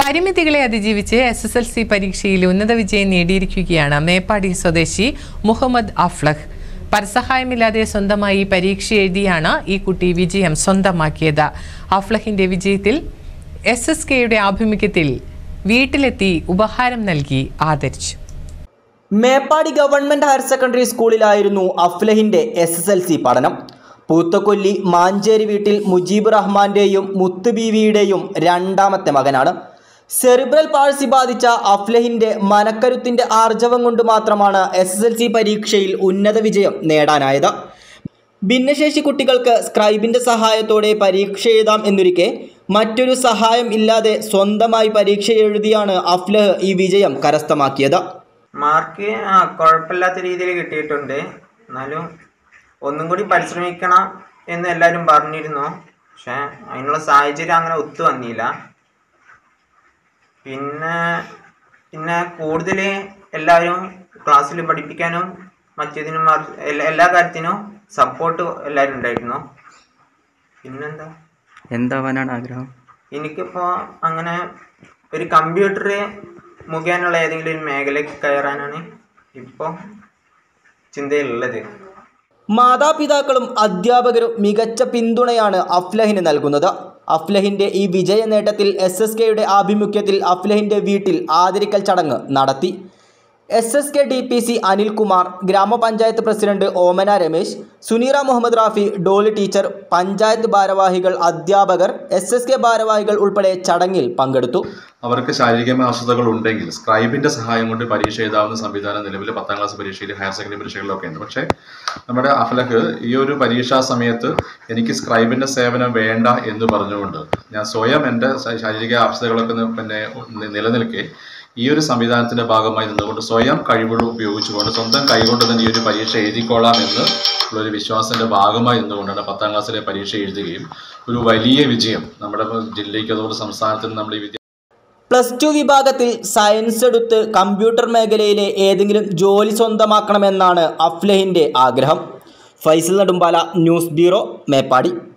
പരിമിതികളെ അതിജീവിച്ച് S S L C പരീക്ഷയിൽ ഉന്നത വിജയം നേടിയിരിക്കുകയാണ് മേപ്പാടി സ്വദേശി മുഹമ്മദ് അഫ്ലഹ് പരസഹായമില്ലാതെ സ്വന്തമായി പരീക്ഷ എഴുതിയാണ് ഈ കുട്ടി വിജയം സ്വന്തമാക്കിയത് അഫ്ലഹിന്റെ വിജയത്തിൽ എസ് എസ് കെയുടെ ആഭിമുഖ്യത്തിൽ വീട്ടിലെത്തി ഉപഹാരം നൽകി ആദരിച്ചു മേപ്പാടി ഗവൺമെന്റ് ഹയർ സെക്കൻഡറി സ്കൂളിലായിരുന്നു അഫ്ലഹിന്റെ എസ് എസ് എൽ സി പഠനം പൂത്തക്കൊല്ലി മാഞ്ചേരി വീട്ടിൽ മുജീബ് റഹ്മാന്റെയും മുത്തുബീവിയുടെയും രണ്ടാമത്തെ മകനാണ് സെറിബ്രൽ പാഴ്സി ബാധിച്ച അഫ്ലഹിന്റെ മനക്കരുത്തിന്റെ ആർജവം കൊണ്ട് മാത്രമാണ് എസ് എസ് എൽ സി പരീക്ഷയിൽ ഉന്നത വിജയം നേടാനായത് ഭിന്നശേഷി കുട്ടികൾക്ക് സ്ക്രൈബിന്റെ സഹായത്തോടെ പരീക്ഷ എഴുതാം എന്നൊരിക്കെ മറ്റൊരു സഹായം ഇല്ലാതെ സ്വന്തമായി പരീക്ഷ എഴുതിയാണ് അഫ്ലഹ് ഈ വിജയം കരസ്ഥമാക്കിയത് മാർക്ക് ആ കുഴപ്പമില്ലാത്ത രീതിയിൽ കിട്ടിയിട്ടുണ്ട് എന്നാലും ഒന്നും കൂടി പരിശ്രമിക്കണം എന്ന് എല്ലാവരും പറഞ്ഞിരുന്നു പക്ഷെ അതിനുള്ള സാഹചര്യം അങ്ങനെ ഒത്തു വന്നില്ല പിന്നെ പിന്നെ കൂടുതൽ എല്ലാവരും ക്ലാസ്സിൽ പഠിപ്പിക്കാനും മറ്റേതിനും മാർ- എല്ലാ എല്ലാ കാര്യത്തിനും സപ്പോർട്ട് എല്ലാവരും ഉണ്ടായിരുന്നു പിന്നെന്താ എന്താവാനാണ് ആഗ്രഹം എനിക്കിപ്പോൾ അങ്ങനെ ഒരു കമ്പ്യൂട്ടർ മുഖേനയുള്ള ഏതെങ്കിലും ഒരു മേഖലയ്ക്ക് കയറാനാണ് ഇപ്പോൾ ചിന്തയിലുള്ളത് മാതാപിതാക്കളും അധ്യാപകരും മികച്ച പിന്തുണയാണ് അഫ്ലഹിന് നൽകുന്നത് അഫ്ലഹിന്റെ ഈ വിജയ നേട്ടത്തിൽ എസ് എസ് കെയുടെ ആഭിമുഖ്യത്തിൽ അഫ്ലഹിന്റെ വീട്ടിൽ ആദരിക്കൽ ചടങ്ങ് നടത്തി S S K D P C Anilkumar ഗ്രാമപഞ്ചായത്ത് president Omana Ramesh Suneera Muhammad Rafi Dolly teacher panchayat ഭാരവാഹികൾ അധ്യാപകർ എസ് എസ് കെ ഭാരവാഹികൾ ഉൾപ്പെടെ ചടങ്ങിൽ പങ്കെടുത്തു അവർക്ക് ശാരീരികമായ അസ്വസ്ഥതകൾ ഉണ്ടെങ്കിൽ സ്ക്രൈബിന്റെ സഹായം കൊണ്ട് പരീക്ഷ എഴുതാവുന്ന സംവിധാനം നിലവിൽ പത്താം ക്ലാസ് പരീക്ഷയിൽ ഹയർ സെക്കൻഡറി പരീക്ഷകളിലൊക്കെ ഉണ്ട് പക്ഷേ നമ്മുടെ അഫലക്ക് ഈ ഒരു പരീക്ഷാ സമയത്ത് എനിക്ക് സ്ക്രൈബിന്റെ സേവനം വേണ്ട എന്ന് പറഞ്ഞുകൊണ്ട് ഞാൻ സ്വയം എൻ്റെ ശ- ശാരീരിക ആവശ്യതകളൊക്കെ നി- പിന്നെ നി- നിലനിൽക്കെ ഈ ഒരു സംവിധാനത്തിന്റെ ഭാഗമായി നിന്നുകൊണ്ട് സ്വയം കഴിവുകൾ ഉപയോഗിച്ചുകൊണ്ട് സ്വന്തം കൈകൊണ്ട് തന്നെ ഈ ഒരു പരീക്ഷ എഴുതിക്കോളാം എന്ന് ഉള്ള ഒരു വിശ്വാസത്തിന്റെ ഭാഗമായി നിന്നുകൊണ്ടാണ് പത്താം ക്ലാസ്സിലെ പരീക്ഷ എഴുതുകയും ഒരു വലിയ വിജയം നമ്മുടെ ജില്ലയ്ക്ക് അതുപോലെ സംസ്ഥാനത്തിന് നമ്മൾ ഈ വിദ്യ പ്ലസ് ടു വിഭാഗത്തിൽ സയൻസ് എടുത്ത് കമ്പ്യൂട്ടർ മേഖലയിലെ ഏതെങ്കിലും ജോലി സ്വന്തമാക്കണമെന്നാണ് അഫ്ലഹിന്റെ ആഗ്രഹം ഫൈസൽ നെടുമ്പാല ന്യൂസ് ബ്യൂറോ മേപ്പാടി